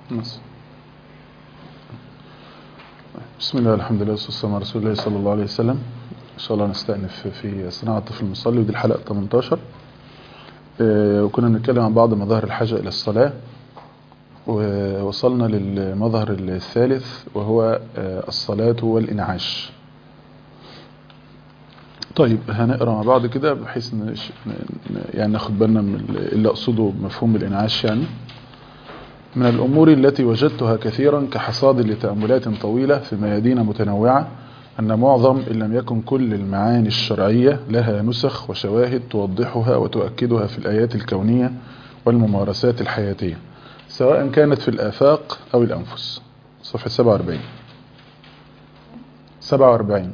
مصر. بسم الله الحمد لله والصلاة والسلام على رسول الله صلى الله عليه وسلم إن شاء الله نستأنف في صناعة الطفل المصلي ودي الحلقة 18 آه، وكنا بنتكلم عن بعض مظاهر الحاجة إلى الصلاة ووصلنا للمظهر الثالث وهو آه، الصلاة والإنعاش طيب هنقرا مع بعض كده بحيث نش... ن- ن- يعني ناخد بالنا من ال- اللي اقصده بمفهوم الانعاش يعني من الامور التي وجدتها كثيرا كحصاد لتاملات طويله في ميادين متنوعه ان معظم ان لم يكن كل المعاني الشرعيه لها نسخ وشواهد توضحها وتؤكدها في الايات الكونيه والممارسات الحياتيه سواء كانت في الافاق او الانفس صفحه 47 47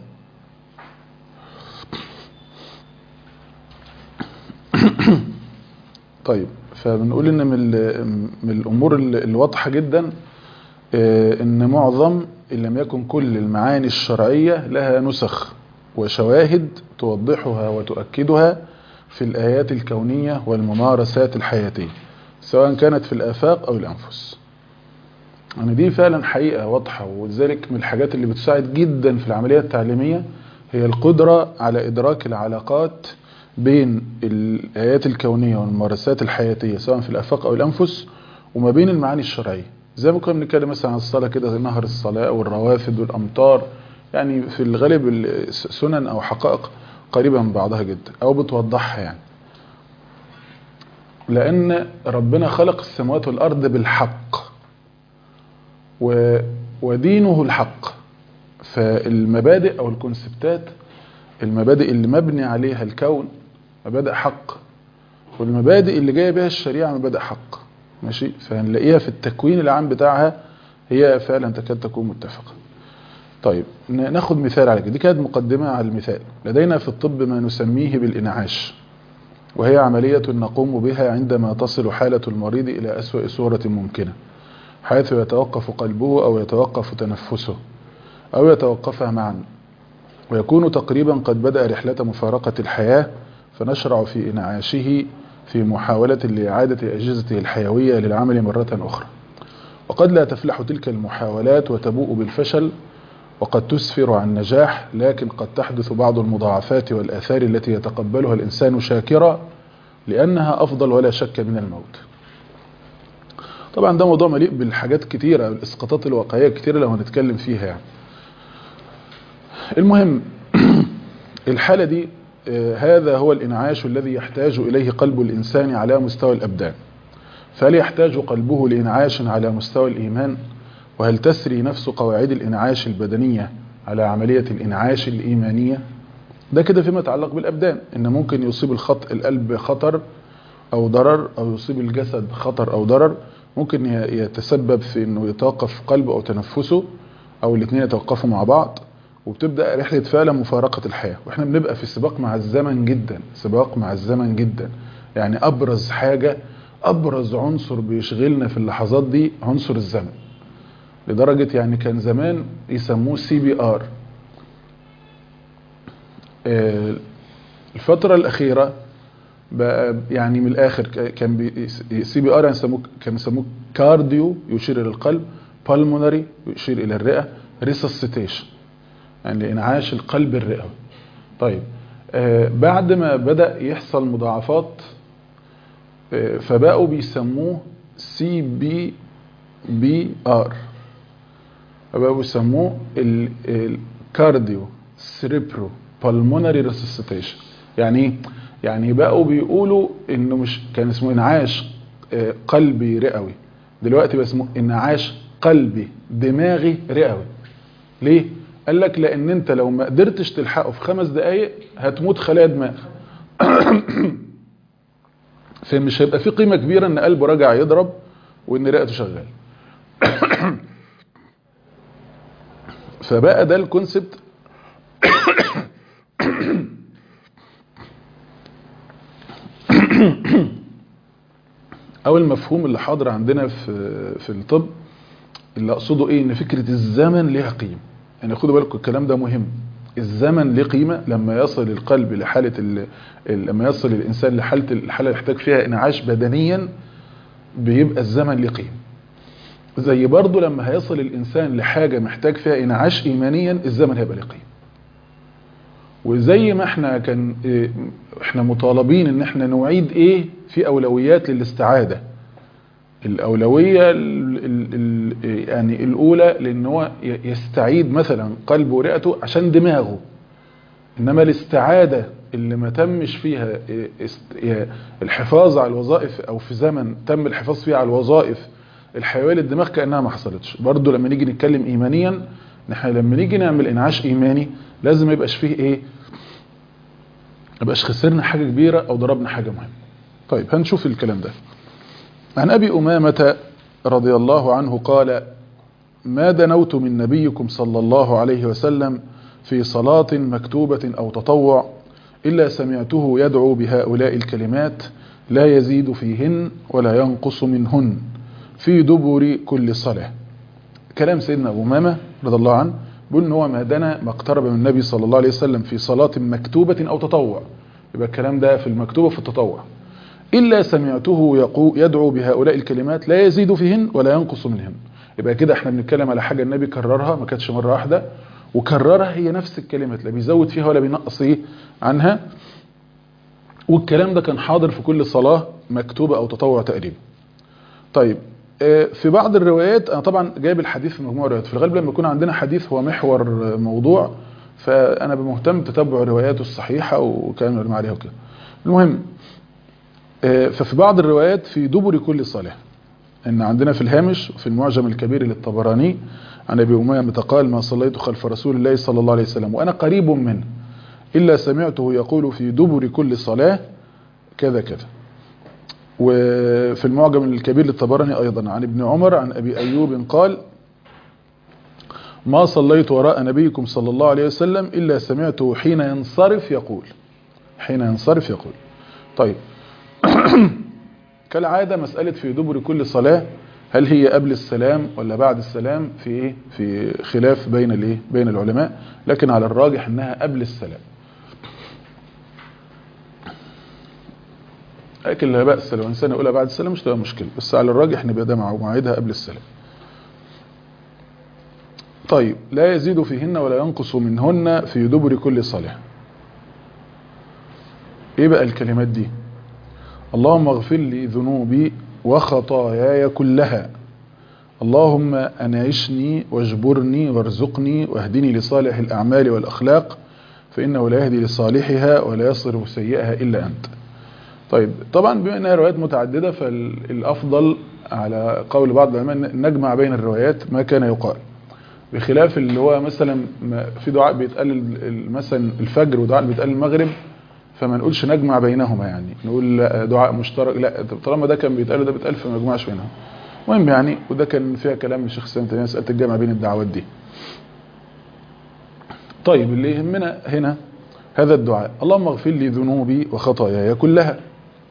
طيب فبنقول ان من, ال- من الامور ال- الواضحه جدا آه، ان معظم ان لم يكن كل المعاني الشرعيه لها نسخ وشواهد توضحها وتؤكدها في الايات الكونيه والممارسات الحياتيه سواء كانت في الافاق او الانفس يعني دي فعلا حقيقه واضحه ولذلك من الحاجات اللي بتساعد جدا في العمليه التعليميه هي القدره على ادراك العلاقات بين الآيات الكونية والممارسات الحياتية سواء في الآفاق أو الأنفس وما بين المعاني الشرعية زي ما كنا بنتكلم مثلا عن الصلاة كده زي نهر الصلاة والروافد والأمطار يعني في الغالب السنن أو حقائق قريبة من بعضها جدا أو بتوضحها يعني لأن ربنا خلق السماوات والأرض بالحق و ودينه الحق فالمبادئ أو الكونسبتات المبادئ اللي مبني عليها الكون مبادئ حق والمبادئ اللي جايه بها الشريعه مبادئ حق ماشي فهنلاقيها في التكوين العام بتاعها هي فعلا تكاد تكون متفقه طيب ن- ناخد مثال على كده دي كانت مقدمه على المثال لدينا في الطب ما نسميه بالانعاش وهي عمليه نقوم بها عندما تصل حاله المريض الى اسوا صوره ممكنه حيث يتوقف قلبه او يتوقف تنفسه او يتوقفا معا ويكون تقريبا قد بدأ رحلة مفارقة الحياة فنشرع في إنعاشه في محاولة لإعادة أجهزته الحيوية للعمل مرة أخرى وقد لا تفلح تلك المحاولات وتبوء بالفشل وقد تسفر عن نجاح لكن قد تحدث بعض المضاعفات والآثار التي يتقبلها الإنسان شاكرا لأنها أفضل ولا شك من الموت طبعا ده موضوع مليء بالحاجات كتيرة الإسقاطات الواقعية كتيرة لو هنتكلم فيها يعني المهم الحالة دي آه، هذا هو الإنعاش الذي يحتاج إليه قلب الإنسان على مستوى الأبدان فهل يحتاج قلبه لإنعاش على مستوى الإيمان وهل تسري نفس قواعد الإنعاش البدنية على عملية الإنعاش الإيمانية ده كده فيما يتعلق بالأبدان إن ممكن يصيب الخط القلب خطر أو ضرر أو يصيب الجسد خطر أو ضرر ممكن ي- يتسبب في إنه يتوقف قلبه أو تنفسه أو الاثنين يتوقفوا مع بعض وبتبدا رحله فعلا مفارقه الحياه واحنا بنبقى في سباق مع الزمن جدا سباق مع الزمن جدا يعني ابرز حاجه ابرز عنصر بيشغلنا في اللحظات دي عنصر الزمن لدرجه يعني كان زمان يسموه سي بي ار الفتره الاخيره بقى يعني من الاخر ك- كان سي بي ار يعني يسموه كان يسموه كارديو يشير الى القلب بالمونري يشير الى الرئه ريسسيتيشن يعني انعاش القلب الرئوي طيب آه بعد ما بدأ يحصل مضاعفات آه فبقوا بيسموه سي بي بي ار فبقوا بيسموه الكارديو سيريبرو بالمونري ريسسيتيشن يعني ايه يعني بقوا بيقولوا انه مش كان اسمه انعاش آه قلبي رئوي دلوقتي بقى اسمه انعاش قلبي دماغي رئوي ليه قال لك لان انت لو ما قدرتش تلحقه في خمس دقايق هتموت خلايا دماغ فمش هيبقى في قيمه كبيره ان قلبه راجع يضرب وان رئته شغال فبقى ده الكونسبت او المفهوم اللي حاضر عندنا في في الطب اللي اقصده ايه ان فكره الزمن ليها قيمه يعني خدوا بالكم الكلام ده مهم الزمن له قيمه لما يصل القلب لحاله ال... ال- لما يصل الانسان لحاله الحاله اللي يحتاج فيها انعاش بدنيا بيبقى الزمن له قيمه زي برضه لما هيصل الإنسان لحاجة محتاج فيها إنعاش إيمانيا الزمن هيبقى له قيمة وزي ما احنا كان إيه، احنا مطالبين ان احنا نعيد ايه في اولويات للاستعادة الاولوية ال ال ال يعني الاولى لان هو ي- يستعيد مثلا قلبه ورئته عشان دماغه انما الاستعادة اللي ما تمش فيها إيه، است- إيه، الحفاظ على الوظائف او في زمن تم الحفاظ فيه على الوظائف الحيوية للدماغ كأنها ما حصلتش برضو لما نيجي نتكلم ايمانيا نحن لما نيجي نعمل انعاش ايماني لازم ما يبقاش فيه ايه ما يبقاش خسرنا حاجة كبيرة او ضربنا حاجة مهمة طيب هنشوف الكلام ده عن ابي امامة رضي الله عنه قال ما دنوت من نبيكم صلى الله عليه وسلم في صلاة مكتوبة او تطوع الا سمعته يدعو بهؤلاء الكلمات لا يزيد فيهن ولا ينقص منهن في دبر كل صلاة كلام سيدنا أبو أمامة رضي الله عنه بيقول ان هو ما دنا ما اقترب من النبي صلى الله عليه وسلم في صلاة مكتوبة أو تطوع يبقى الكلام ده في المكتوبة في التطوع إلا سمعته يقو يدعو بهؤلاء الكلمات لا يزيد فيهن ولا ينقص منهن يبقى كده احنا بنتكلم على حاجة النبي كررها ما كانتش مرة واحدة وكررها هي نفس الكلمات لا بيزود فيها ولا بينقص ايه عنها والكلام ده كان حاضر في كل صلاة مكتوبة أو تطوع تقريبا طيب آه، في بعض الروايات انا طبعا جايب الحديث في مجموعه روايات في الغالب لما يكون عندنا حديث هو محور آه، موضوع فانا بمهتم بتتبع رواياته الصحيحه وكلام العلماء عليها وكده المهم آه، ففي بعض الروايات في دبر كل صلاه ان عندنا في الهامش في المعجم الكبير للطبراني عن ابي امامه قال ما صليت خلف رسول الله صلى الله عليه وسلم وانا قريب منه الا سمعته يقول في دبر كل صلاه كذا كذا وفي المعجم الكبير للطبراني أيضا عن ابن عمر عن أبي أيوب قال ما صليت وراء نبيكم صلى الله عليه وسلم إلا سمعته حين ينصرف يقول حين ينصرف يقول طيب كالعادة مسألة في دبر كل صلاة هل هي قبل السلام ولا بعد السلام في ايه في خلاف بين الايه بين العلماء لكن على الراجح انها قبل السلام لكن لا بأس لو إنسان يقولها بعد السلام مش تبقى مشكلة بس على الراجح نبقى ده مع موعدها قبل السلام طيب لا يزيد فيهن ولا ينقص منهن في دبر كل صلاة ايه بقى الكلمات دي اللهم اغفر لي ذنوبي وخطاياي كلها اللهم أنعشني واجبرني وارزقني واهدني لصالح الأعمال والأخلاق فإنه لا يهدي لصالحها ولا يصرف سيئها إلا أنت طيب طبعا بما انها روايات متعددة فالافضل على قول بعض العلماء إن نجمع بين الروايات ما كان يقال بخلاف اللي هو مثلا ما- في دعاء بيتقال ال- ال- مثلا الفجر ودعاء بيتقال المغرب فما نقولش نجمع بينهما يعني نقول لا دعاء مشترك لا طالما ده كان بيتقال وده بيتقال فما نجمعش بينهم المهم يعني وده كان فيها كلام الشيخ سامي تيميه مساله الجمع بين الدعوات دي طيب اللي يهمنا هنا هذا الدعاء اللهم اغفر لي ذنوبي وخطاياي كلها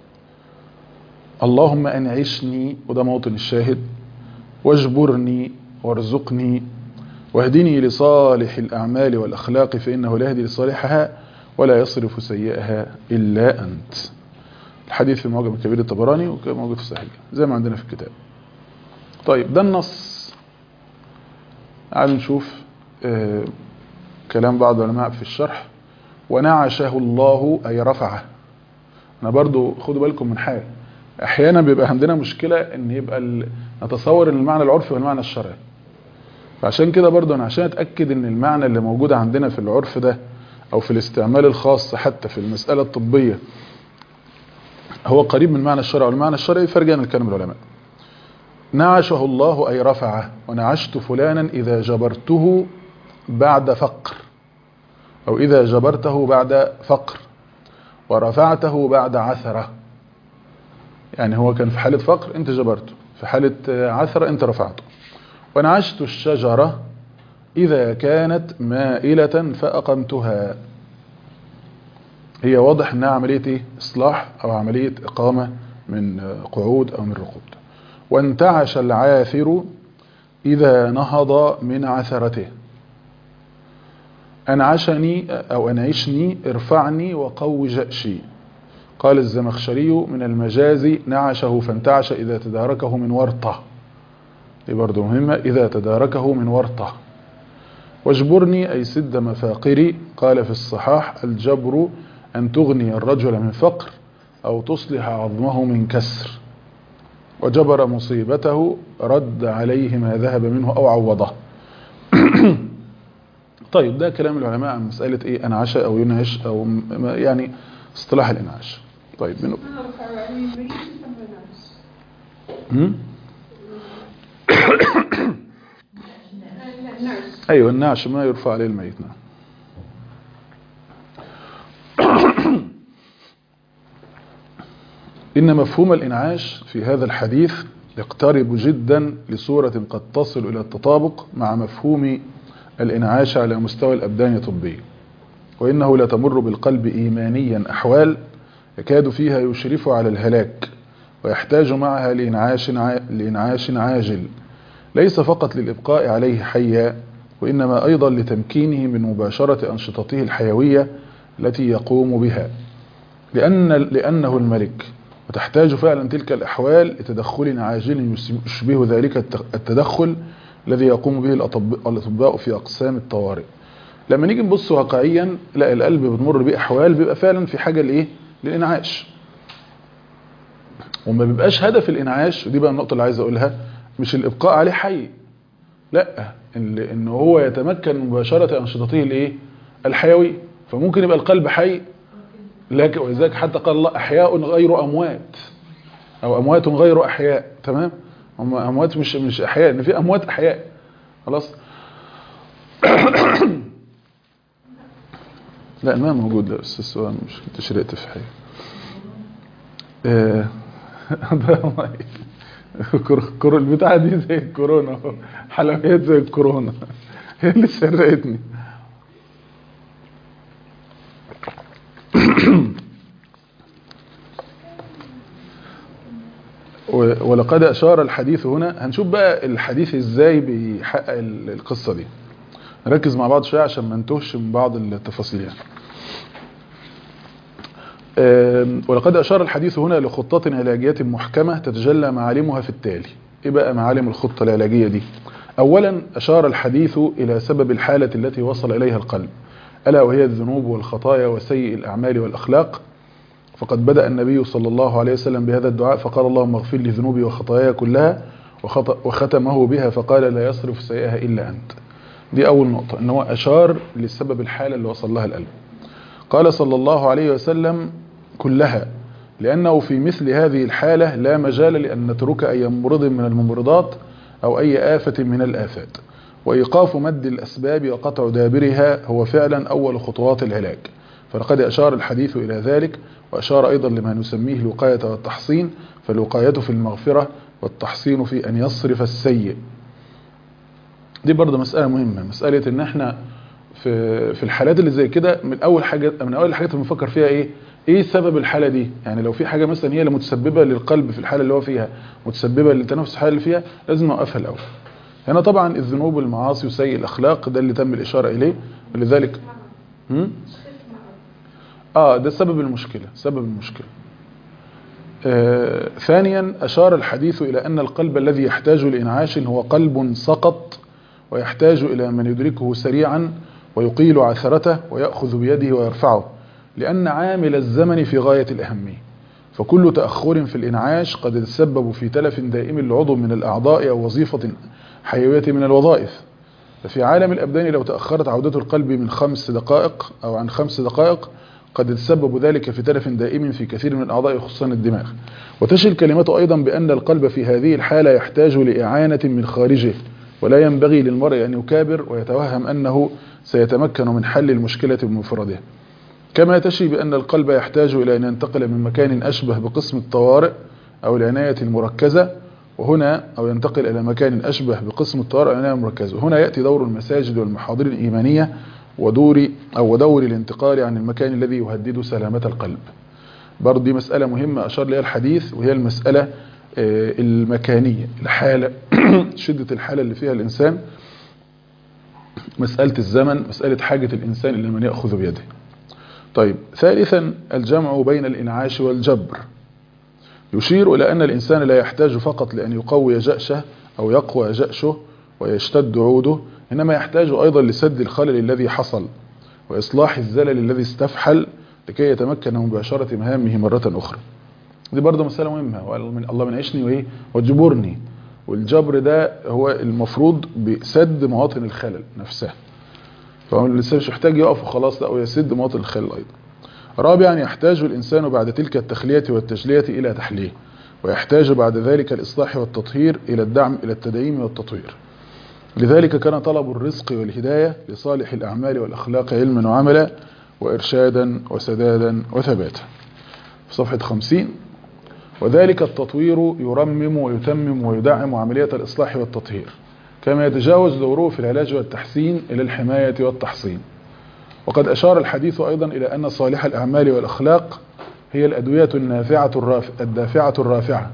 اللهم أنعشني وده موطن الشاهد واجبرني وارزقني واهدني لصالح الأعمال والأخلاق فإنه لا يهدي لصالحها ولا يصرف سيئها إلا أنت الحديث في المعجم الكبير الطبراني وكان موجود في الصحيح زي ما عندنا في الكتاب طيب ده النص تعالوا نشوف آه كلام بعض العلماء في الشرح ونعشه الله أي رفعه أنا برضو خدوا بالكم من حاجة احيانا بيبقى عندنا مشكلة ان يبقى ال... نتصور ان المعنى العرفي هو المعنى الشرعي فعشان كده برضه انا عشان اتاكد ان المعنى اللي موجود عندنا في العرف ده او في الاستعمال الخاص حتى في المساله الطبيه هو قريب من معنى الشرع والمعنى الشرعي فرجع من كلام العلماء نعشه الله اي رفعه ونعشت فلانا اذا جبرته بعد فقر او اذا جبرته بعد فقر ورفعته بعد عثره يعني هو كان في حالة فقر انت جبرته في حالة عثرة انت رفعته ونعشت الشجرة إذا كانت مائلة فأقمتها هي واضح انها عملية ايه اصلاح او عملية اقامة من قعود او من رقود وانتعش العاثر اذا نهض من عثرته انعشني او انعشني ارفعني وقو جأشي قال الزمخشري من المجاز نعشه فانتعش إذا تداركه من ورطة دي برضو مهمة إذا تداركه من ورطة واجبرني أي سد مفاقري قال في الصحاح الجبر أن تغني الرجل من فقر أو تصلح عظمه من كسر وجبر مصيبته رد عليه ما ذهب منه أو عوضه طيب ده كلام العلماء عن مسألة إيه أنعش أو ينعش أو يعني اصطلاح الإنعاش طيب من أيوة النعش ما يرفع عليه الميت نعم إن مفهوم الإنعاش في هذا الحديث يقترب جدا لصورة قد تصل إلى التطابق مع مفهوم الإنعاش على مستوى الأبدان الطبي وإنه لا تمر بالقلب إيمانيا أحوال يكاد فيها يشرف على الهلاك ويحتاج معها لإنعاش, لإنعاش عاجل ليس فقط للإبقاء عليه حيا وإنما أيضا لتمكينه من مباشرة أنشطته الحيوية التي يقوم بها لأن لأنه الملك وتحتاج فعلا تلك الأحوال لتدخل عاجل يشبه ذلك التدخل الذي يقوم به الأطباء في أقسام الطوارئ لما نيجي نبص واقعيا لا القلب بتمر بيه أحوال بيبقى فعلا في حاجة لإيه للإنعاش وما بيبقاش هدف الإنعاش ودي بقى النقطة اللي عايز أقولها مش الإبقاء عليه حي لا إن هو يتمكن مباشرة أنشطته الإيه الحيوي فممكن يبقى القلب حي لكن ولذلك حتى قال الله أحياء غير أموات أو أموات غير أحياء تمام هم أموات مش مش أحياء إن في أموات أحياء خلاص لا الماء موجود بس السؤال مش كنت شرقت في حاجة كرو البتاعة دي زي الكورونا حلويات زي الكورونا هي اللي سرقتني ولقد أشار الحديث هنا هنشوف بقى الحديث ازاي بيحقق القصة دي نركز مع بعض شوية عشان ما نتوهش من بعض التفاصيل يعني ولقد أشار الحديث هنا لخطة علاجية محكمة تتجلى معالمها في التالي ايه بقى معالم الخطة العلاجية دي اولا أشار الحديث إلى سبب الحالة التي وصل إليها القلب ألا وهي الذنوب والخطايا وسيء الأعمال والأخلاق فقد بدأ النبي صلى الله عليه وسلم بهذا الدعاء فقال اللهم اغفر لي ذنوبي وخطاياي كلها وختمه بها فقال لا يصرف سيئها إلا أنت دي أول نقطة أنه أشار للسبب الحالة اللي وصل لها القلب قال صلى الله عليه وسلم كلها لأنه في مثل هذه الحالة لا مجال لأن نترك أي مرض من الممرضات أو أي آفة من الآفات وإيقاف مد الأسباب وقطع دابرها هو فعلا أول خطوات العلاج فلقد أشار الحديث إلى ذلك وأشار أيضا لما نسميه الوقاية والتحصين فالوقاية في المغفرة والتحصين في أن يصرف السيء دي برضه مسألة مهمة مسألة ان احنا في في الحالات اللي زي كده من اول حاجة من اول الحاجات اللي بنفكر فيها ايه ايه سبب الحالة دي يعني لو في حاجة مثلا هي اللي متسببة للقلب في الحالة اللي هو فيها متسببة للتنفس الحالة اللي فيها لازم نوقفها الاول هنا طبعا الذنوب والمعاصي وسيء الاخلاق ده اللي تم الاشارة اليه ولذلك هم؟ اه ده سبب المشكلة سبب المشكلة آه ثانيا أشار الحديث إلى أن القلب الذي يحتاج لإنعاش هو قلب سقط ويحتاج إلى من يدركه سريعا ويقيل عثرته ويأخذ بيده ويرفعه لأن عامل الزمن في غاية الأهمية فكل تأخر في الإنعاش قد يتسبب في تلف دائم لعضو من الأعضاء أو وظيفة حيوية من الوظائف ففي عالم الأبدان لو تأخرت عودة القلب من خمس دقائق أو عن خمس دقائق قد يتسبب ذلك في تلف دائم في كثير من الأعضاء خصوصا الدماغ وتشي الكلمة أيضا بأن القلب في هذه الحالة يحتاج لإعانة من خارجه ولا ينبغي للمرء أن يكابر ويتوهم أنه سيتمكن من حل المشكلة بمفرده كما تشي بأن القلب يحتاج إلى أن ينتقل من مكان أشبه بقسم الطوارئ أو العناية المركزة وهنا أو ينتقل إلى مكان أشبه بقسم الطوارئ أو العناية المركزة هنا يأتي دور المساجد والمحاضر الإيمانية ودور أو دور الانتقال عن المكان الذي يهدد سلامة القلب برضه دي مسألة مهمة أشار لها الحديث وهي المسألة المكانية الحالة شدة الحالة اللي فيها الإنسان مسألة الزمن مسألة حاجة الإنسان إلى من يأخذ بيده طيب ثالثا الجمع بين الإنعاش والجبر يشير إلى أن الإنسان لا يحتاج فقط لأن يقوي جأشه أو يقوى جأشه ويشتد عوده إنما يحتاج أيضا لسد الخلل الذي حصل وإصلاح الزلل الذي استفحل لكي يتمكن من مباشرة مهامه مرة أخرى دي برضه مسألة مهمة الله من عيشني وإيه وجبرني والجبر ده هو المفروض بسد مواطن الخلل نفسها فهو الإنسان مش محتاج يقف وخلاص لا ويسد مواطن الخلل أيضا رابعا يحتاج الإنسان بعد تلك التخلية والتجلية إلى تحليه ويحتاج بعد ذلك الإصلاح والتطهير إلى الدعم إلى التدعيم والتطوير لذلك كان طلب الرزق والهداية لصالح الأعمال والأخلاق علما وعملا وإرشادا وسدادا وثباتا في صفحة خمسين وذلك التطوير يرمم ويتمم ويدعم عملية الإصلاح والتطهير كما يتجاوز دوره في العلاج والتحسين إلى الحماية والتحصين وقد أشار الحديث أيضا إلى أن صالح الأعمال والأخلاق هي الأدوية النافعة الرافع الدافعة الرافعة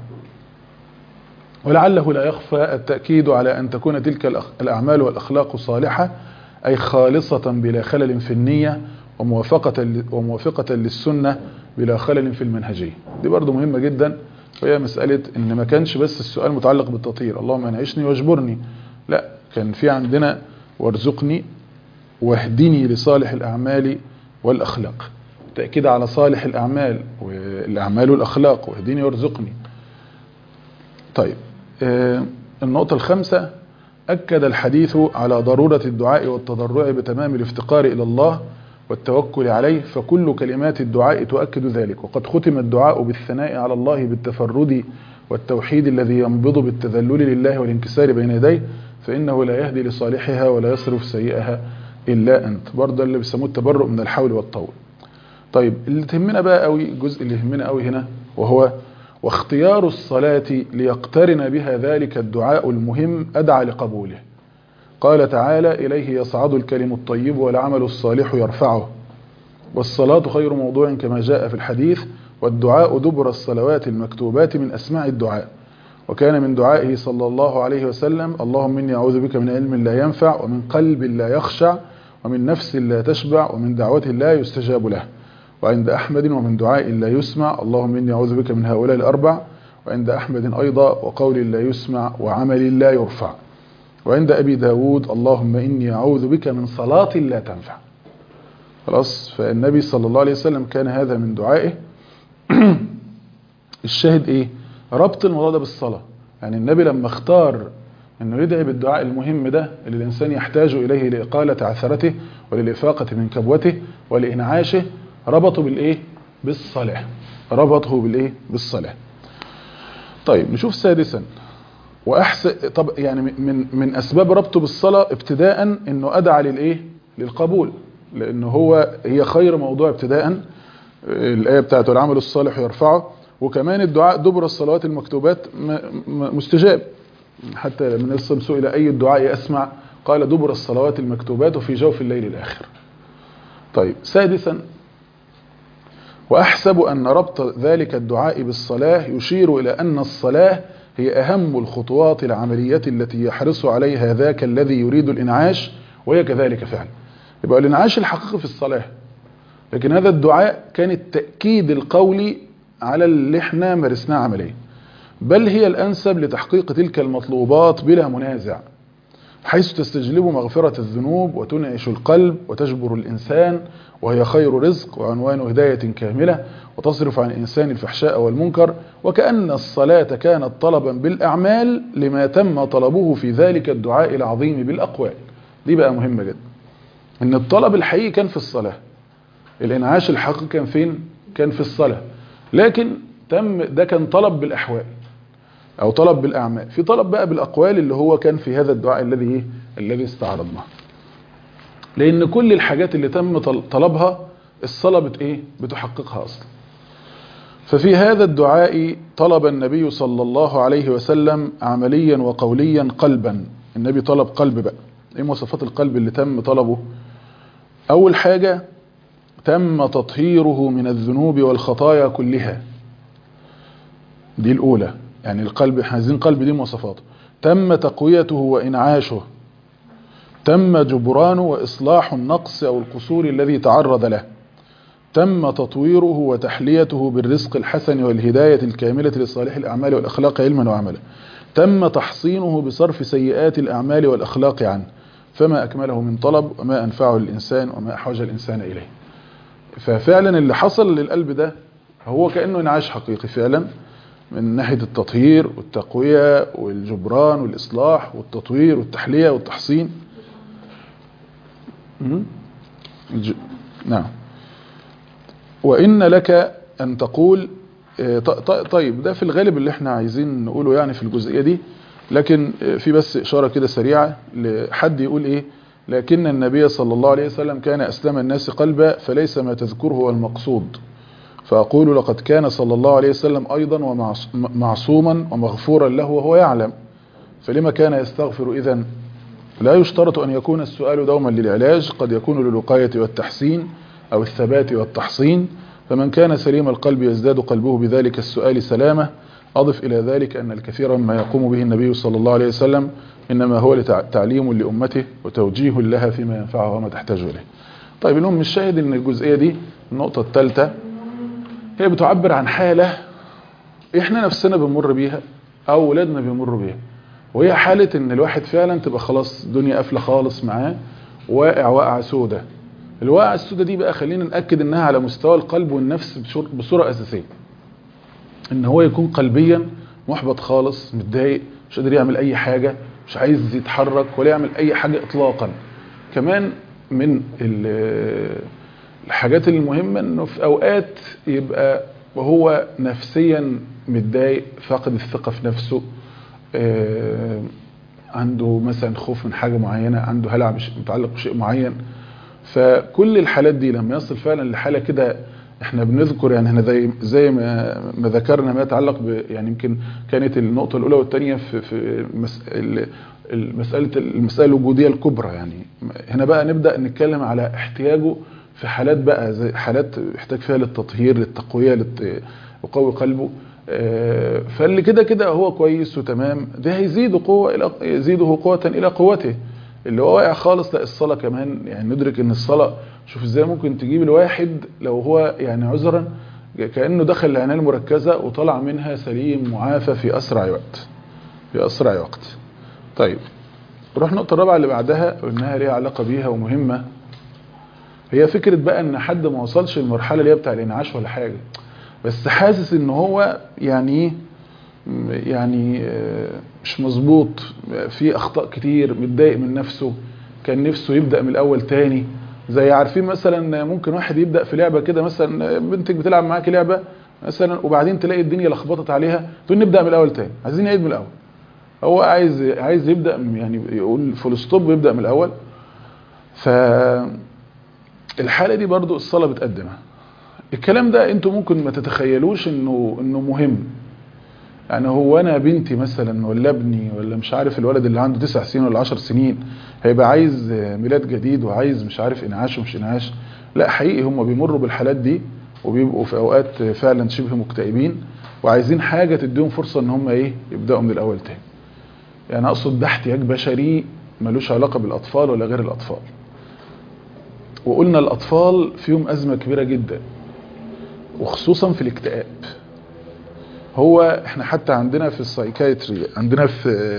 ولعله لا يخفى التأكيد على أن تكون تلك الأعمال والأخلاق صالحة أي خالصة بلا خلل في النية وموافقة, وموافقة للسنة بلا خلل في المنهجية دي برضو مهمة جدا وهي مسألة ان ما كانش بس السؤال متعلق بالتطهير اللهم انعشني واجبرني لا كان في عندنا وارزقني واهدني لصالح الأعمال والأخلاق تأكيد على صالح الأعمال والأعمال والأخلاق واهدني وارزقني طيب النقطة الخامسة أكد الحديث على ضرورة الدعاء والتضرع بتمام الافتقار إلى الله والتوكل عليه فكل كلمات الدعاء تؤكد ذلك وقد ختم الدعاء بالثناء على الله بالتفرد والتوحيد الذي ينبض بالتذلل لله والانكسار بين يديه فإنه لا يهدي لصالحها ولا يصرف سيئها إلا أنت برضه اللي بيسموه التبرؤ من الحول والطول طيب اللي تهمنا بقى قوي الجزء اللي يهمنا قوي هنا وهو واختيار الصلاة ليقترن بها ذلك الدعاء المهم أدعى لقبوله قال تعالى إليه يصعد الكلم الطيب والعمل الصالح يرفعه والصلاة خير موضوع كما جاء في الحديث والدعاء دبر الصلوات المكتوبات من أسماع الدعاء وكان من دعائه صلى الله عليه وسلم اللهم إني أعوذ بك من علم لا ينفع ومن قلب لا يخشع ومن نفس لا تشبع ومن دعوة لا يستجاب له وعند أحمد ومن دعاء لا يسمع اللهم إني أعوذ بك من هؤلاء الأربع وعند أحمد أيضا وقول لا يسمع وعمل لا يرفع وعند أبي داود اللهم إني أعوذ بك من صلاة لا تنفع خلاص فالنبي صلى الله عليه وسلم كان هذا من دعائه الشاهد إيه ربط الموضوع ده بالصلاة يعني النبي لما اختار انه يدعي بالدعاء المهم ده اللي الانسان يحتاج اليه لاقالة عثرته وللافاقة من كبوته ولانعاشه ربطه بالايه بالصلاة ربطه بالايه بالصلاة طيب نشوف سادسا واحسن طب يعني من من اسباب ربطه بالصلاة ابتداء انه ادعى للايه للقبول لانه هو هي خير موضوع ابتداء الايه بتاعته العمل الصالح يرفعه وكمان الدعاء دبر الصلوات المكتوبات مستجاب حتى لما النبي سئل اي الدعاء اسمع قال دبر الصلوات المكتوبات في جوف الليل الاخر طيب سادسا واحسب ان ربط ذلك الدعاء بالصلاه يشير الى ان الصلاه هي اهم الخطوات العمليه التي يحرص عليها ذاك الذي يريد الانعاش وهي كذلك فعلا يبقى الانعاش الحقيقي في الصلاه لكن هذا الدعاء كان التاكيد القولي على اللي احنا مارسناه عمليا بل هي الأنسب لتحقيق تلك المطلوبات بلا منازع حيث تستجلب مغفرة الذنوب وتنعش القلب وتجبر الإنسان وهي خير رزق وعنوان هداية كاملة وتصرف عن الإنسان الفحشاء والمنكر وكأن الصلاة كانت طلبا بالأعمال لما تم طلبه في ذلك الدعاء العظيم بالأقوال دي بقى مهمة جدا إن الطلب الحقيقي كان في الصلاة الإنعاش الحقيقي كان فين؟ كان في الصلاة لكن تم ده كان طلب بالأحوال أو طلب بالأعمال في طلب بقى بالأقوال اللي هو كان في هذا الدعاء الذي إيه؟ الذي استعرضناه لأن كل الحاجات اللي تم طلبها الصلاة بت إيه؟ بتحققها أصلا ففي هذا الدعاء طلب النبي صلى الله عليه وسلم عمليا وقوليا قلبا النبي طلب قلب بقى ايه مواصفات القلب اللي تم طلبه اول حاجة تم تطهيره من الذنوب والخطايا كلها دي الاولى يعني القلب عايزين قلب دي مواصفاته تم تقويته وانعاشه تم جبران واصلاح النقص او القصور الذي تعرض له تم تطويره وتحليته بالرزق الحسن والهداية الكاملة لصالح الأعمال والأخلاق علما وعملا تم تحصينه بصرف سيئات الأعمال والأخلاق عنه فما أكمله من طلب وما أنفعه للإنسان وما أحوج الإنسان إليه ففعلا اللي حصل للقلب ده هو كأنه انعاش حقيقي فعلا من ناحية التطهير والتقوية والجبران والإصلاح والتطوير والتحلية والتحصين الج... نعم وإن لك أن تقول طيب ده في الغالب اللي احنا عايزين نقوله يعني في الجزئية دي لكن في بس إشارة كده سريعة لحد يقول إيه لكن النبي صلى الله عليه وسلم كان أسلم الناس قلبا فليس ما تذكره هو المقصود فأقول لقد كان صلى الله عليه وسلم أيضا ومعصوما ومغفورا له وهو يعلم فلما كان يستغفر إذن لا يشترط أن يكون السؤال دوما للعلاج قد يكون للوقاية والتحسين أو الثبات والتحصين فمن كان سليم القلب يزداد قلبه بذلك السؤال سلامة أضف إلى ذلك أن الكثير مما يقوم به النبي صلى الله عليه وسلم إنما هو تعليم لأمته وتوجيه لها فيما ينفعها وما تحتاج إليه طيب المهم الشاهد أن الجزئية دي النقطة الثالثة هي بتعبر عن حالة إحنا نفسنا بنمر بيها أو ولادنا بيمروا بيها وهي حالة ان الواحد فعلا تبقى خلاص الدنيا قافله خالص معاه واقع واقعة سودة الواقعة السودة دي بقى خلينا نأكد انها على مستوى القلب والنفس بصورة اساسية ان هو يكون قلبيا محبط خالص متضايق مش قادر يعمل اي حاجة مش عايز يتحرك ولا يعمل اي حاجة اطلاقا كمان من الحاجات المهمة انه في اوقات يبقى وهو نفسيا متضايق فاقد الثقة في نفسه آه عنده مثلا خوف من حاجة معينة عنده هلع متعلق بشيء معين فكل الحالات دي لما يصل فعلا لحالة كده احنا بنذكر يعني احنا زي زي ما, ما ذكرنا ما يتعلق ب يعني يمكن كانت النقطة الأولى والثانية في في المسألة المسألة الوجودية الكبرى يعني هنا بقى نبدأ نتكلم على احتياجه في حالات بقى زي حالات يحتاج فيها للتطهير للتقوية ليقوي قلبه فاللي كده كده هو كويس وتمام ده هيزيده قوة إلى يزيده قوة إلى قوته اللي هو واقع خالص لا الصلاة كمان يعني ندرك ان الصلاة شوف ازاي ممكن تجيب الواحد لو هو يعني عذرا كأنه دخل العناية المركزة وطلع منها سليم معافى في أسرع وقت في أسرع وقت طيب نروح النقطة الرابعة اللي بعدها وإنها ليها علاقة بيها ومهمة هي فكرة بقى ان حد ما وصلش المرحلة اللي هي بتاع الانعاش ولا حاجة بس حاسس ان هو يعني يعني مش مظبوط في اخطاء كتير متضايق من نفسه كان نفسه يبدأ من الاول تاني زي عارفين مثلا ممكن واحد يبدأ في لعبة كده مثلا بنتك بتلعب معاكي لعبة مثلا وبعدين تلاقي الدنيا لخبطت عليها تقول نبدأ من الاول تاني عايزين نعيد من الاول هو عايز عايز يبدأ يعني يقول فول ستوب ويبدأ من الاول ف الحالة دي برضو الصلاة بتقدمها الكلام ده انتوا ممكن ما تتخيلوش انه انه مهم يعني هو انا بنتي مثلا ولا ابني ولا مش عارف الولد اللي عنده تسع سنين ولا عشر سنين هيبقى عايز ميلاد جديد وعايز مش عارف انعاش ومش انعاش لا حقيقي هم بيمروا بالحالات دي وبيبقوا في اوقات فعلا شبه مكتئبين وعايزين حاجة تديهم فرصة ان هم ايه يبدأوا من الاول تاني يعني اقصد ده احتياج بشري ملوش علاقة بالاطفال ولا غير الاطفال وقلنا الاطفال فيهم ازمة كبيرة جدا وخصوصا في الاكتئاب هو احنا حتى عندنا في السايكايتري عندنا في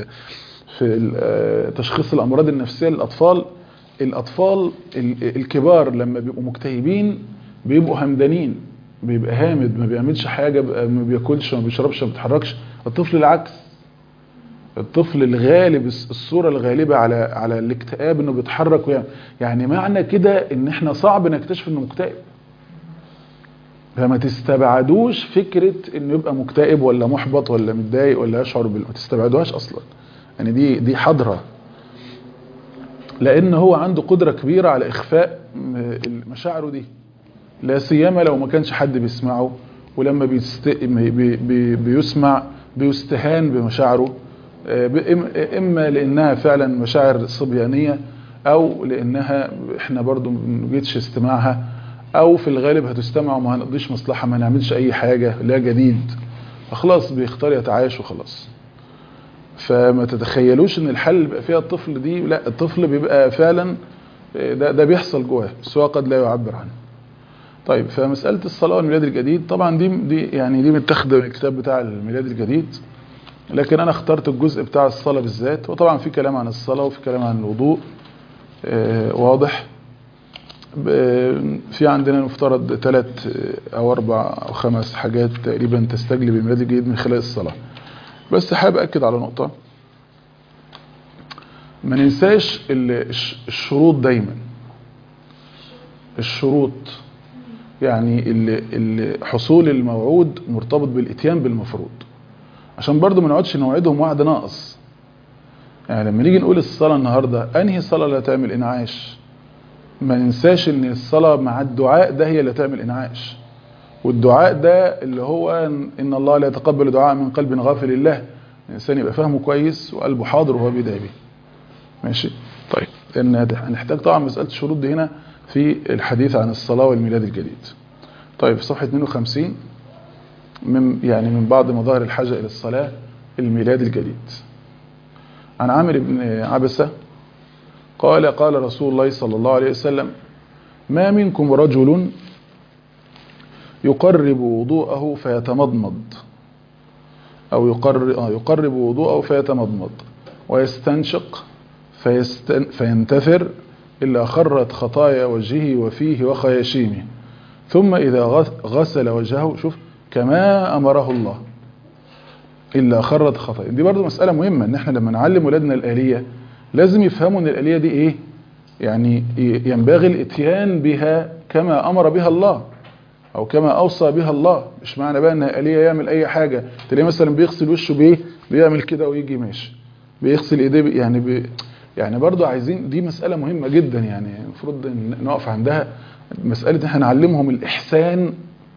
في تشخيص الامراض النفسيه للاطفال الاطفال الكبار لما بيبقوا مكتئبين بيبقوا همدانين بيبقى هامد ما بيعملش حاجه ما بياكلش ما بيشربش ما بيتحركش الطفل العكس الطفل الغالب الصوره الغالبه على على الاكتئاب انه بيتحرك ويعمل يعني معنى كده ان احنا صعب نكتشف انه مكتئب فما تستبعدوش فكرة انه يبقى مكتئب ولا محبط ولا متضايق ولا يشعر بال... ما تستبعدوهاش اصلا يعني دي دي حضرة لان هو عنده قدرة كبيرة على اخفاء مشاعره دي لا سيما لو ما كانش حد بيسمعه ولما بيست... بي... بي... بيسمع بيستهان بمشاعره اما لانها فعلا مشاعر صبيانية او لانها احنا برضو ما جيتش استماعها او في الغالب هتستمع وما هنقضيش مصلحة ما نعملش اي حاجة لا جديد فخلاص بيختار يتعايش وخلاص فما تتخيلوش ان الحل بيبقى فيها الطفل دي لا الطفل بيبقى فعلا ده, ده بيحصل جواه بس هو قد لا يعبر عنه طيب فمسألة الصلاة والميلاد الجديد طبعا دي دي يعني دي متاخده من الكتاب بتاع الميلاد الجديد لكن انا اخترت الجزء بتاع الصلاة بالذات وطبعا في كلام عن الصلاة وفي كلام عن الوضوء آه واضح في عندنا المفترض ثلاث او اربع او خمس حاجات تقريبا تستجلب الميلاد الجديد من خلال الصلاة بس حابب اكد على نقطة ما ننساش الشروط دايما الشروط يعني حصول الموعود مرتبط بالاتيان بالمفروض عشان برضو ما نقعدش نوعدهم وعد ناقص يعني لما نيجي نقول الصلاة النهاردة انهي صلاة لا تعمل انعاش ما ننساش ان الصلاة مع الدعاء ده هي اللي تعمل انعاش والدعاء ده اللي هو ان الله لا يتقبل دعاء من قلب غافل الله الانسان يبقى فاهمه كويس وقلبه حاضر وهو بيدعي بيه ماشي طيب لان هنحتاج طبعا مسألة الشروط دي هنا في الحديث عن الصلاة والميلاد الجديد طيب في صفحة 52 من يعني من بعض مظاهر الحاجة إلى الصلاة الميلاد الجديد عن عامر بن عبسة قال قال رسول الله صلى الله عليه وسلم ما منكم رجل يقرب وضوءه فيتمضمض أو يقرب, يقرب وضوءه فيتمضمض ويستنشق فيستن فينتثر إلا خرت خطايا وجهه وفيه وخياشيمه ثم إذا غسل وجهه شوف كما أمره الله إلا خرت خطايا دي برضو مسألة مهمة إن احنا لما نعلم ولادنا الآلية لازم يفهموا إن الآلية دي إيه يعني ينبغي الاتيان بها كما أمر بها الله أو كما أوصى بها الله مش معنى بقى إن آلية يعمل أي حاجة تلاقيه مثلا بيغسل وشه بإيه بيعمل كده ويجي ماشي بيغسل إيديه يعني بي يعني برضو عايزين دي مسألة مهمة جدا يعني المفروض نقف عندها مسألة احنا نعلمهم الإحسان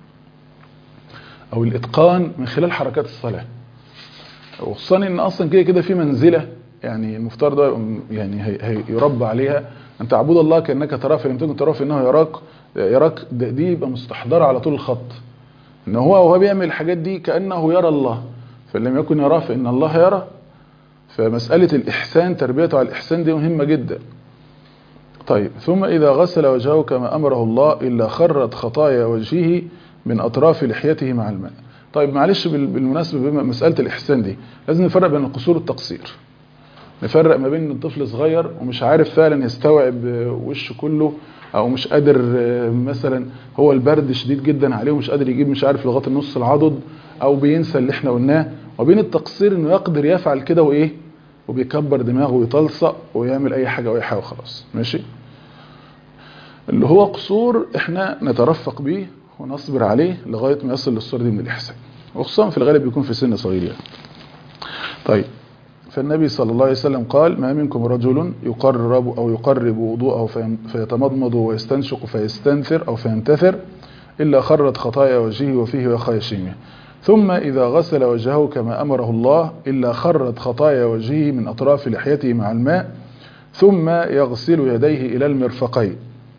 أو الإتقان من خلال حركات الصلاة وخصوصا إن أصلا كده كده في منزلة يعني المفترض ده يعني هيربى عليها أن تعبد الله كأنك تراه فلم تكن تراه فإنه يراك يراك دي يبقى مستحضرة على طول الخط إن هو وهو بيعمل الحاجات دي كأنه يرى الله فإن لم يكن يراه فإن الله يرى فمسألة الإحسان تربيته على الإحسان دي مهمة جدا طيب ثم إذا غسل وجهه كما أمره الله إلا خرت خطايا وجهه من أطراف لحيته مع الماء طيب معلش بالمناسبة بما مسألة الإحسان دي لازم نفرق بين القصور والتقصير نفرق ما بين الطفل صغير ومش عارف فعلا يستوعب وشه كله او مش قادر مثلا هو البرد شديد جدا عليه ومش قادر يجيب مش عارف لغايه النص العضد او بينسى اللي احنا قلناه وبين التقصير انه يقدر يفعل كده وايه وبيكبر دماغه ويطلصق ويعمل اي حاجه واي حاجه وخلاص ماشي اللي هو قصور احنا نترفق بيه ونصبر عليه لغايه ما يصل للصوره دي من الاحسان وخصوصا في الغالب بيكون في سن صغير يعني طيب فالنبي صلى الله عليه وسلم قال ما منكم رجل يقرب أو يقرب وضوءه فيتمضمض ويستنشق فيستنثر أو فينتثر إلا خرت خطايا وجهه وفيه وخيشيمه ثم إذا غسل وجهه كما أمره الله إلا خرت خطايا وجهه من أطراف لحيته مع الماء ثم يغسل يديه إلى المرفقين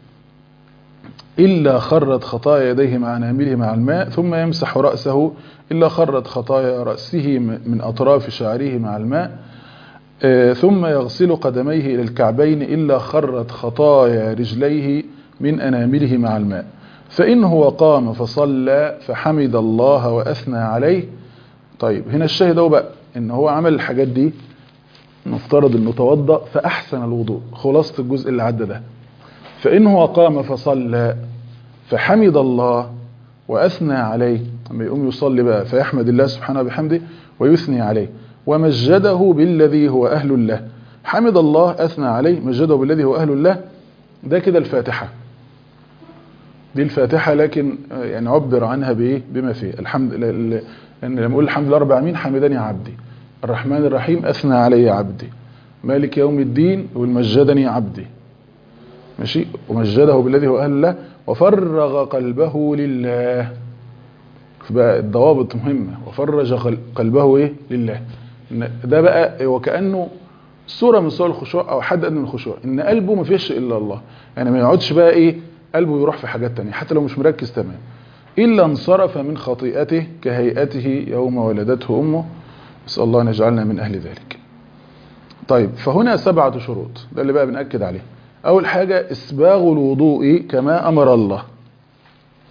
إلا خرت خطايا يديه مع نامله مع الماء ثم يمسح رأسه إلا خرت خطايا رأسه من أطراف شعره مع الماء ثم يغسل قدميه إلى الكعبين إلا خرت خطايا رجليه من أنامله مع الماء فإن هو قام فصلى فحمد الله وأثنى عليه طيب هنا الشاهد هو بقى إن هو عمل الحاجات دي نفترض أنه توضأ فأحسن الوضوء خلاصة الجزء اللي عدى ده فإن هو قام فصلى فحمد الله وأثنى عليه لما يقوم يصلي بقى فيحمد الله سبحانه بحمده ويثني عليه ومجده بالذي هو أهل له حمد الله أثنى عليه مجده بالذي هو أهل له ده كده الفاتحة دي الفاتحة لكن يعني عبر عنها بإيه بما فيه الحمد لله لما أقول الحمد لله رب العالمين حمدني عبدي الرحمن الرحيم أثنى علي عبدي مالك يوم الدين والمجدني عبدي ماشي ومجده بالذي هو أهل له وفرغ قلبه لله بقى الضوابط مهمة وفرج قلبه ايه لله ده بقى وكأنه صورة من صور الخشوع او حد من الخشوع ان قلبه ما فيش الا الله يعني ما يقعدش بقى ايه قلبه يروح في حاجات تانية حتى لو مش مركز تمام إلا انصرف من خطيئته كهيئته يوم ولدته أمه نسأل الله أن يجعلنا من أهل ذلك طيب فهنا سبعة شروط ده اللي بقى بنأكد عليه أول حاجة إسباغ الوضوء كما أمر الله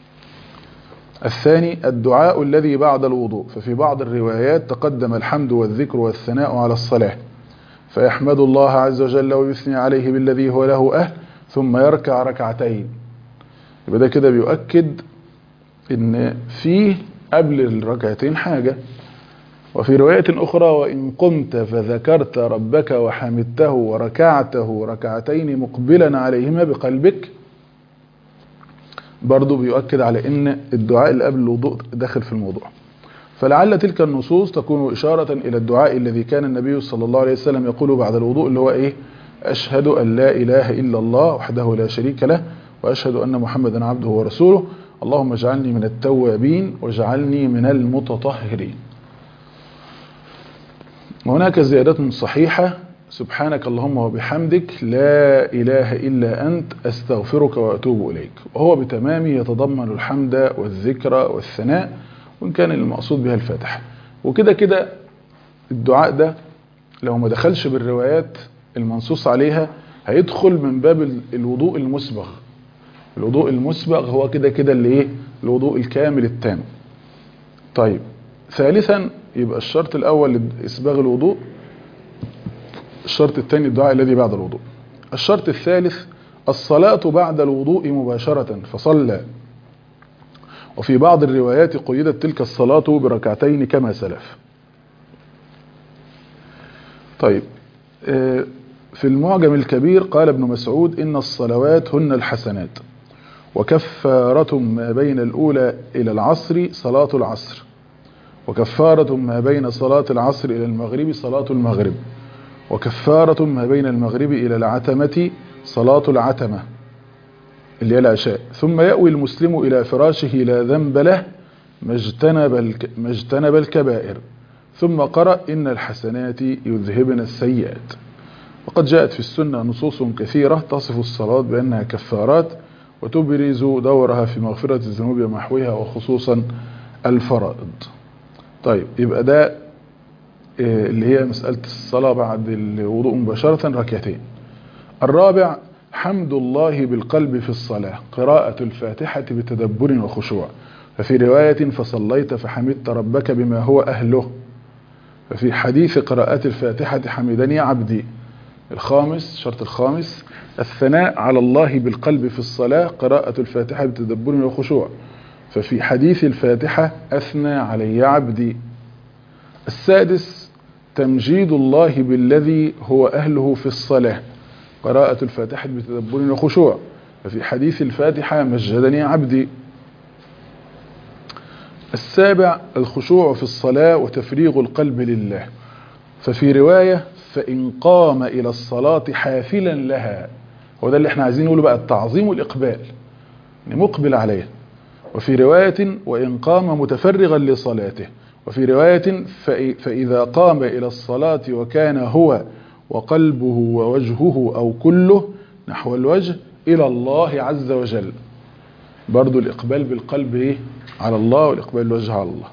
الثاني الدعاء الذي بعد الوضوء ففي بعض الروايات تقدم الحمد والذكر والثناء على الصلاة فيحمد الله عز وجل ويثني عليه بالذي هو له أهل ثم يركع ركعتين يبقى ده كده بيؤكد ان فيه قبل الركعتين حاجة وفي رواية أخرى وإن قمت فذكرت ربك وحمدته وركعته ركعتين مقبلا عليهما بقلبك برضو بيؤكد على ان الدعاء اللي قبل الوضوء داخل في الموضوع فلعل تلك النصوص تكون إشارة إلى الدعاء الذي كان النبي صلى الله عليه وسلم يقوله بعد الوضوء اللي هو إيه أشهد أن لا إله إلا الله وحده لا شريك له وأشهد أن محمدا عبده ورسوله اللهم اجعلني من التوابين واجعلني من المتطهرين وهناك زيادة صحيحة سبحانك اللهم وبحمدك لا إله إلا أنت أستغفرك وأتوب إليك وهو بتمامه يتضمن الحمد والذكر والثناء وإن كان المقصود بها الفاتحة وكده كده الدعاء ده لو ما دخلش بالروايات المنصوص عليها هيدخل من باب الوضوء المسبغ الوضوء المسبغ هو كده كده اللي ايه الوضوء الكامل التام طيب ثالثا يبقى الشرط الاول لاسباغ الوضوء الشرط الثاني الدعاء الذي بعد الوضوء الشرط الثالث الصلاة بعد الوضوء مباشرة فصلى وفي بعض الروايات قيدت تلك الصلاة بركعتين كما سلف طيب في المعجم الكبير قال ابن مسعود إن الصلوات هن الحسنات وكفارة ما بين الأولى إلى العصر صلاة العصر وكفارة ما بين صلاة العصر إلى المغرب صلاة المغرب وكفارة ما بين المغرب إلى العتمة صلاة العتمة اللي هي العشاء ثم يأوي المسلم إلى فراشه لا ذنب له ما اجتنب الكبائر ثم قرأ إن الحسنات يذهبن السيئات وقد جاءت في السنة نصوص كثيرة تصف الصلاة بأنها كفارات وتبرز دورها في مغفرة الذنوب ومحوها وخصوصا الفرائض طيب يبقى ده اللي هي مسألة الصلاة بعد الوضوء مباشرة ركعتين الرابع حمد الله بالقلب في الصلاة قراءة الفاتحة بتدبر وخشوع ففي رواية فصليت فحمدت ربك بما هو أهله ففي حديث قراءة الفاتحة حمدني عبدي الخامس شرط الخامس الثناء على الله بالقلب في الصلاة قراءة الفاتحة بتدبر وخشوع ففي حديث الفاتحة أثنى علي عبدي السادس تمجيد الله بالذي هو أهله في الصلاة قراءة الفاتحة بتدبر وخشوع ففي حديث الفاتحة مجدني عبدي السابع الخشوع في الصلاة وتفريغ القلب لله ففي رواية فإن قام إلى الصلاة حافلا لها هو ده اللي احنا عايزين نقوله بقى التعظيم والإقبال مقبل عليها وفي رواية وإن قام متفرغا لصلاته وفي رواية فإذا قام إلى الصلاة وكان هو وقلبه ووجهه أو كله نحو الوجه إلى الله عز وجل برضو الإقبال بالقلب إيه؟ على الله والإقبال بالوجه على الله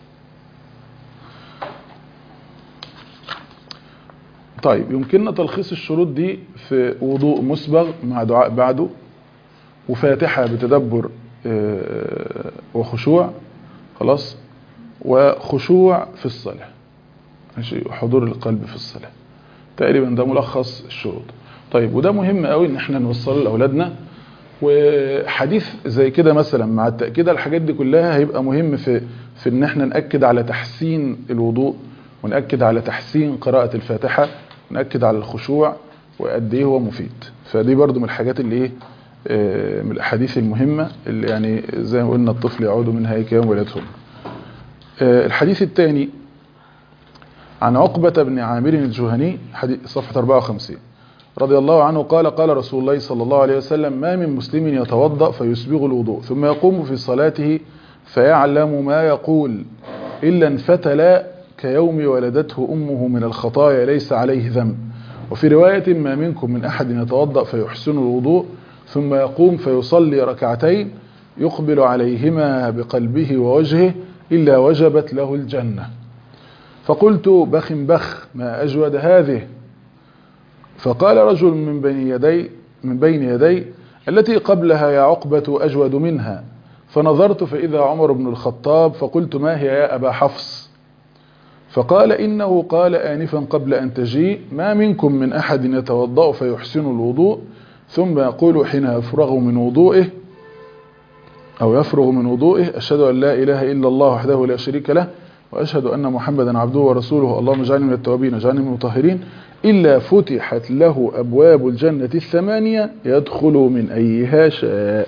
طيب يمكننا تلخيص الشروط دي في وضوء مسبغ مع دعاء بعده وفاتحة بتدبر وخشوع خلاص وخشوع في الصلاة ماشي حضور القلب في الصلاة تقريبا ده ملخص الشروط طيب وده مهم قوي ان احنا نوصله لاولادنا وحديث زي كده مثلا مع التاكيد على الحاجات دي كلها هيبقى مهم في في ان احنا ناكد على تحسين الوضوء وناكد على تحسين قراءه الفاتحه وناكد على الخشوع وقد ايه هو مفيد فدي برضو من الحاجات اللي ايه من الاحاديث المهمه اللي يعني زي ما قلنا الطفل يعود منها هيك يوم ولدهم الحديث الثاني عن عقبة بن عامر الجهني صفحة 54 رضي الله عنه قال قال رسول الله صلى الله عليه وسلم ما من مسلم يتوضأ فيسبغ الوضوء ثم يقوم في صلاته فيعلم ما يقول إلا انفتل كيوم ولدته أمه من الخطايا ليس عليه ذنب وفي رواية ما منكم من أحد يتوضأ فيحسن الوضوء ثم يقوم فيصلي ركعتين يقبل عليهما بقلبه ووجهه إلا وجبت له الجنة فقلت بخ بخ ما أجود هذه فقال رجل من بين يدي من بين يدي التي قبلها يا عقبة أجود منها فنظرت فإذا عمر بن الخطاب فقلت ما هي يا أبا حفص فقال إنه قال آنفا قبل أن تجيء ما منكم من أحد يتوضأ فيحسن الوضوء ثم يقول حين يفرغ من وضوئه أو يفرغ من وضوئه أشهد أن لا إله إلا الله وحده لا شريك له وأشهد أن محمدا عبده ورسوله اللهم اجعلني من التوابين واجعلني من المطهرين إلا فتحت له أبواب الجنة الثمانية يدخل من أيها شاء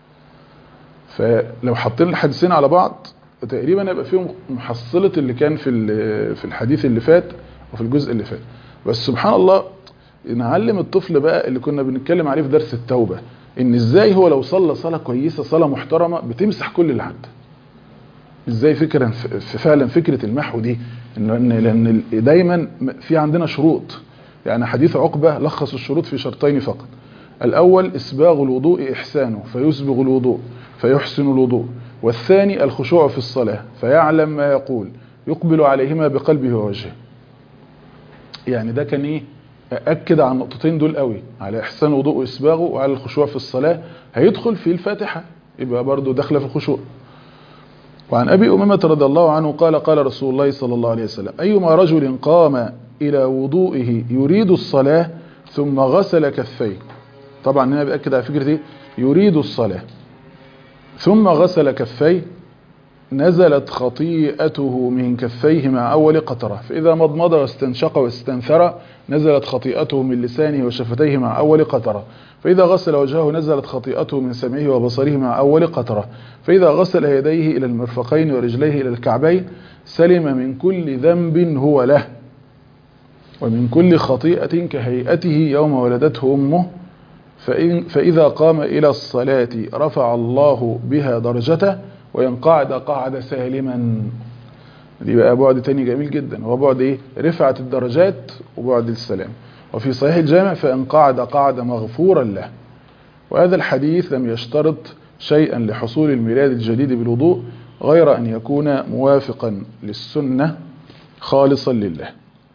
فلو حطينا الحديثين على بعض تقريبا يبقى فيهم محصلة اللي كان في في الحديث اللي فات وفي الجزء اللي فات بس سبحان الله نعلم الطفل بقى اللي كنا بنتكلم عليه في درس التوبة ان ازاي هو لو صلى صلاة كويسة صلاة محترمة بتمسح كل اللي عنده ازاي فكرة في فعلا فكرة المحو دي لان لان دايما في عندنا شروط يعني حديث عقبة لخص الشروط في شرطين فقط الاول اسباغ الوضوء احسانه فيسبغ الوضوء فيحسن الوضوء والثاني الخشوع في الصلاة فيعلم ما يقول يقبل عليهما بقلبه ووجهه يعني ده كان ايه أكد على النقطتين دول قوي على إحسان وضوء وإسباغه وعلى الخشوع في الصلاة هيدخل في الفاتحة يبقى برضه داخله في الخشوع وعن أبي أمامة رضي الله عنه قال قال رسول الله صلى الله عليه وسلم أيما رجل قام إلى وضوئه يريد الصلاة ثم غسل كفيه طبعا هنا بأكد على فكرة ايه يريد الصلاة ثم غسل كفيه نزلت خطيئته من كفيه مع أول قطرة فإذا مضمض واستنشق واستنثر نزلت خطيئته من لسانه وشفتيه مع أول قطرة فإذا غسل وجهه نزلت خطيئته من سمعه وبصره مع أول قطرة فإذا غسل يديه إلى المرفقين ورجليه إلى الكعبين سلم من كل ذنب هو له ومن كل خطيئة كهيئته يوم ولدته أمه فإن فإذا قام إلى الصلاة رفع الله بها درجته وإن قعد قعد سالما دي بقى بعد تاني جميل جدا هو بعد ايه رفعة الدرجات وبعد السلام وفي صحيح الجامع فإن قعد قعد مغفورا له وهذا الحديث لم يشترط شيئا لحصول الميلاد الجديد بالوضوء غير أن يكون موافقا للسنة خالصا لله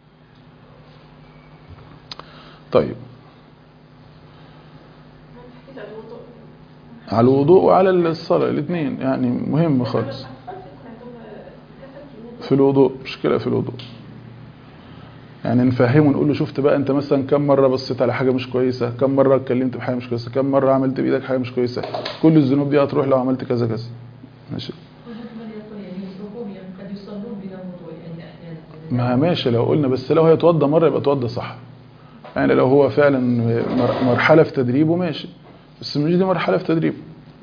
طيب على الوضوء وعلى الصلاة الاثنين يعني مهم خالص في الوضوء مشكلة في الوضوء يعني نفهمه نقول له شفت بقى انت مثلا كم مرة بصيت على حاجة مش كويسة كم مرة اتكلمت بحاجة مش كويسة كم مرة عملت بإيدك حاجة مش كويسة كل الذنوب دي هتروح لو عملت كذا كذا ماشي ما ماشي لو قلنا بس لو هيتوضى مرة يبقى توضى صح يعني لو هو فعلا مرحلة في تدريبه ماشي بس مش دي مرحلة في تدريبه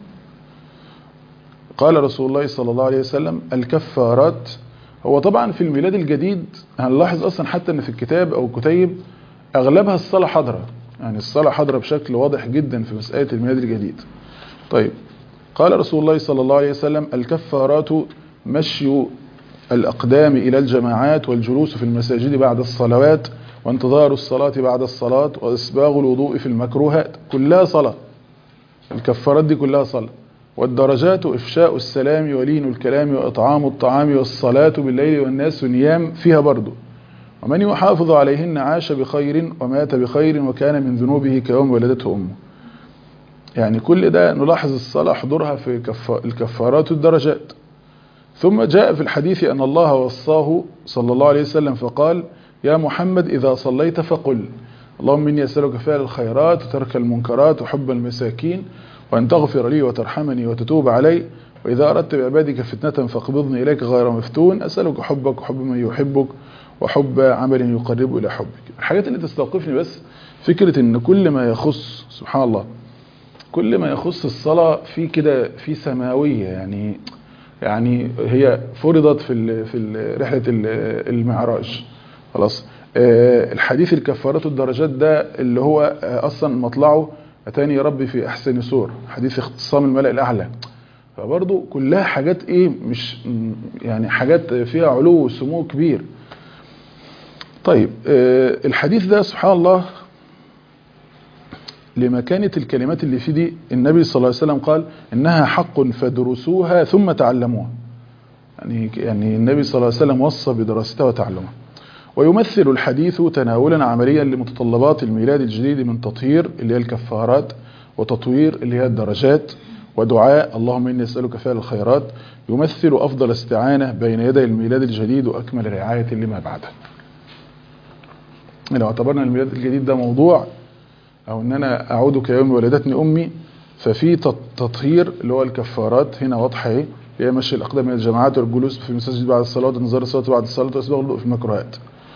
قال رسول الله صلى الله عليه وسلم الكفارات هو طبعا في الميلاد الجديد هنلاحظ اصلا حتى ان في الكتاب او الكتيب اغلبها الصلاة حضرة يعني الصلاة حضرة بشكل واضح جدا في مسألة الميلاد الجديد طيب قال رسول الله صلى الله عليه وسلم الكفارات مشي الأقدام إلى الجماعات والجلوس في المساجد بعد الصلوات وانتظار الصلاة بعد الصلاة وإسباغ الوضوء في المكروهات كلها صلاة الكفارات دي كلها صلاة والدرجات إفشاء السلام ولين الكلام وإطعام الطعام والصلاة بالليل والناس نيام فيها برضو ومن يحافظ عليهن عاش بخير ومات بخير وكان من ذنوبه كيوم ولدته أمه يعني كل ده نلاحظ الصلاة حضورها في الكفارات والدرجات ثم جاء في الحديث أن الله وصاه صلى الله عليه وسلم فقال يا محمد إذا صليت فقل اللهم إني أسألك فعل الخيرات وترك المنكرات وحب المساكين وأن تغفر لي وترحمني وتتوب علي وإذا أردت بعبادك فتنة فاقبضني إليك غير مفتون أسألك حبك وحب من يحبك وحب عمل يقرب إلى حبك الحاجات اللي تستوقفني بس فكرة إن كل ما يخص سبحان الله كل ما يخص الصلاة في كده في سماوية يعني يعني هي فرضت في ال في ال رحلة المعراج خلاص الحديث الكفارات والدرجات ده اللي هو أصلا مطلعه أتاني ربي في أحسن سور حديث اختصام الملأ الأعلى فبرضه كلها حاجات إيه مش يعني حاجات فيها علو وسمو كبير طيب الحديث ده سبحان الله لمكانة الكلمات اللي فيه دي النبي صلى الله عليه وسلم قال إنها حق فدرسوها ثم تعلموها يعني يعني النبي صلى الله عليه وسلم وصى بدراستها وتعلمها ويمثل الحديث تناولا عمليا لمتطلبات الميلاد الجديد من تطهير اللي هي الكفارات وتطوير اللي هي الدرجات ودعاء اللهم إني أسألك فعل الخيرات يمثل أفضل استعانة بين يدي الميلاد الجديد وأكمل رعاية لما بعده لو اعتبرنا الميلاد الجديد ده موضوع أو أن أنا أعود كيوم ولدتني أمي ففي تطهير اللي هو الكفارات هنا واضحة اهي هي مشي الأقدام من الجماعات والجلوس في المساجد بعد الصلاة وانتظار الصلاة بعد الصلاة وإسباغ الوضوء في المكروهات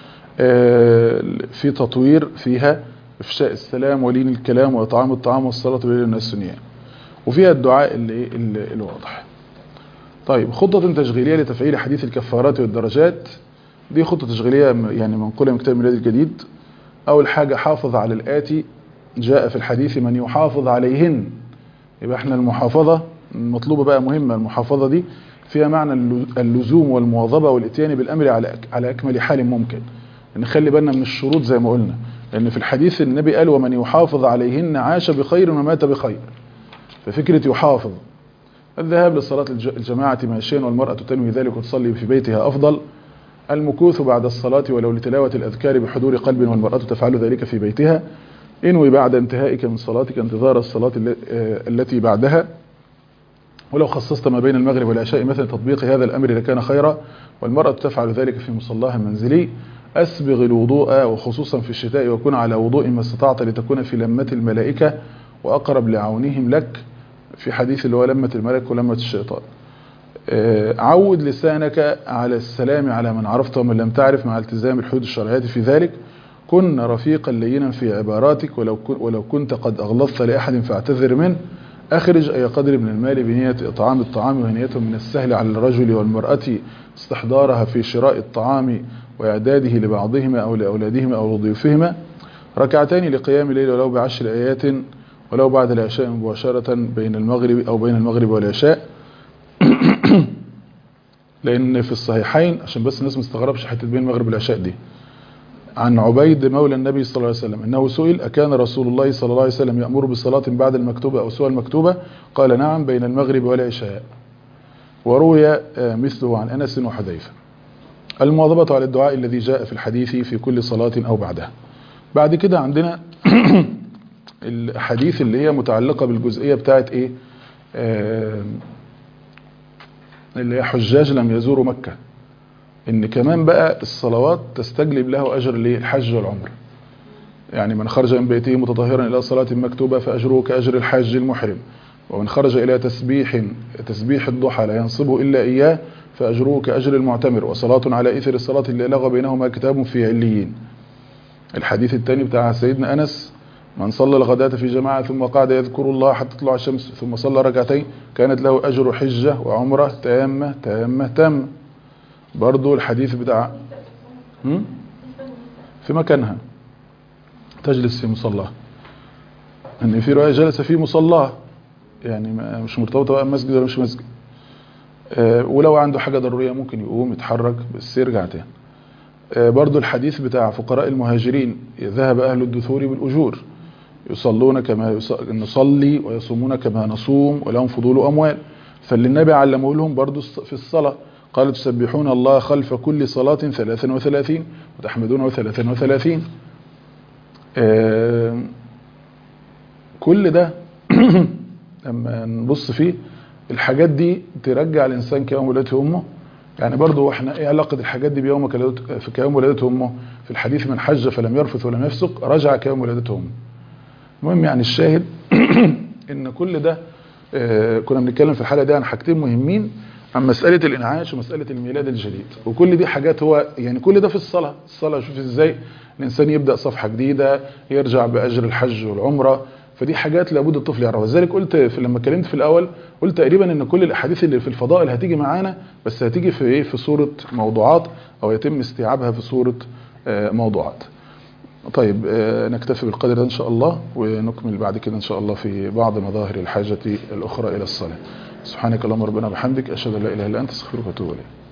في تطوير فيها إفشاء السلام ولين الكلام وإطعام الطعام والصلاة بين الناس النيام وفيها الدعاء اللي الواضح طيب خطة تشغيلية لتفعيل حديث الكفارات والدرجات دي خطة تشغيلية يعني منقولة من كتاب الميلاد الجديد أول حاجة حافظ على الآتي جاء في الحديث من يحافظ عليهن يبقى احنا المحافظة المطلوبة بقى مهمة المحافظة دي فيها معنى اللزوم والمواظبة والاتيان بالأمر على على أكمل حال ممكن نخلي بالنا من الشروط زي ما قلنا لأن في الحديث النبي قال ومن يحافظ عليهن عاش بخير ومات بخير ففكرة يحافظ الذهاب للصلاة الجماعة ماشيا والمرأة تنوي ذلك وتصلي في بيتها أفضل المكوث بعد الصلاة ولو لتلاوة الأذكار بحضور قلب والمرأة تفعل ذلك في بيتها انوي بعد انتهائك من صلاتك انتظار الصلاة التي بعدها ولو خصصت ما بين المغرب والعشاء مثل تطبيق هذا الأمر لكان خيرا والمرأة تفعل ذلك في مصلاها المنزلي أسبغ الوضوء وخصوصا في الشتاء وكن على وضوء ما استطعت لتكون في لمة الملائكة وأقرب لعونهم لك في حديث اللي هو لمة الملك ولمة الشيطان عود لسانك على السلام على من عرفت ومن لم تعرف مع التزام الحدود الشرعية في ذلك كن رفيقا لينا في عباراتك ولو ولو كنت قد أغلظت لأحد فاعتذر منه أخرج أي قدر من المال بنية إطعام الطعام وهنيته من السهل على الرجل والمرأة استحضارها في شراء الطعام وإعداده لبعضهما أو لأولادهما أو لضيوفهما ركعتين لقيام الليل ولو بعشر آيات ولو بعد العشاء مباشرة بين المغرب أو بين المغرب والعشاء لأن في الصحيحين عشان بس الناس مستغربش حتة بين المغرب والعشاء دي عن عبيد مولى النبي صلى الله عليه وسلم انه سئل اكان رسول الله صلى الله عليه وسلم يأمر بصلاة بعد المكتوبة او سوى المكتوبة قال نعم بين المغرب والعشاء وروي مثله عن انس وحذيفه المواظبة على الدعاء الذي جاء في الحديث في كل صلاة او بعدها بعد كده عندنا الحديث اللي هي متعلقة بالجزئية بتاعت ايه اللي هي حجاج لم يزوروا مكة ان كمان بقى الصلوات تستجلب له اجر الحج والعمر يعني من خرج من بيته متطهرا الى صلاة مكتوبة فاجره كاجر الحاج المحرم ومن خرج الى تسبيح تسبيح الضحى لا ينصبه الا اياه فاجره كاجر المعتمر وصلاة على اثر الصلاة اللي لغى بينهما كتاب في عليين الحديث الثاني بتاع سيدنا انس من صلى الغداة في جماعة ثم قعد يذكر الله حتى تطلع الشمس ثم صلى ركعتين كانت له اجر حجة وعمرة تامة تامة تامة برضو الحديث بتاع في مكانها تجلس في مصلاه ان في رواية جلس في مصلاه يعني مش مرتبطة بقى مسجد ولا مش مسجد أه ولو عنده حاجة ضرورية ممكن يقوم يتحرك بس يرجع تاني أه برضو الحديث بتاع فقراء المهاجرين ذهب أهل الدثور بالأجور يصلون كما نصلي ويصومون كما نصوم ولهم فضول أموال فاللي النبي علمه لهم برضو في الصلاة قال تسبحون الله خلف كل صلاة ثلاثا وثلاثين وتحمدونه ثلاثا وثلاثين آه كل ده لما نبص فيه الحاجات دي ترجع الإنسان كيوم ولادته أمه يعني برضو احنا ايه علاقة الحاجات دي بيوم في كيوم ولادته أمه في الحديث من حج فلم يرفث ولم يفسق رجع كيوم ولادته أمه المهم يعني الشاهد ان كل ده آه كنا بنتكلم في الحلقة دي عن حاجتين مهمين عن مسألة الإنعاش ومسألة الميلاد الجديد وكل دي حاجات هو يعني كل ده في الصلاة الصلاة شوف ازاي الإنسان يبدأ صفحة جديدة يرجع بأجر الحج والعمرة فدي حاجات لابد الطفل يعرفها لذلك قلت في لما اتكلمت في الأول قلت تقريبا ان كل الأحاديث اللي في الفضائل هتيجي معانا بس هتيجي في ايه في صورة موضوعات أو يتم استيعابها في صورة موضوعات طيب نكتفي بالقدر ده إن شاء الله ونكمل بعد كده إن شاء الله في بعض مظاهر الحاجة الأخرى إلى الصلاة سبحانك اللهم ربنا وبحمدك أشهد أن لا إله إلا أنت أستغفرك وأتوب إليك